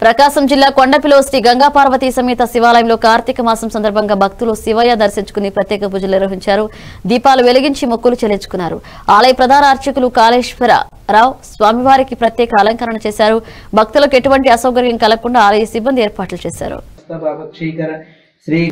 ప్రకాశం జిల్లా కొండపిలో శ్రీ గంగా పార్వతీ సమేత శివాలయంలో కార్తీక మాసం సందర్భంగా భక్తులు శివయ్య దర్శించుకుని ప్రత్యేక పూజలు నిర్వహించారు దీపాలు వెలిగించి మొక్కులు చెల్లించుకున్నారు ఆలయ ప్రధాన అర్చకులు కాళేశ్వర రావు స్వామివారికి ప్రత్యేక అలంకరణ చేశారు భక్తులకు ఎటువంటి అసౌకర్యం కలగకుండా ఆలయ సిబ్బంది ఏర్పాట్లు చేశారు బాబక్షీకర శ్రీ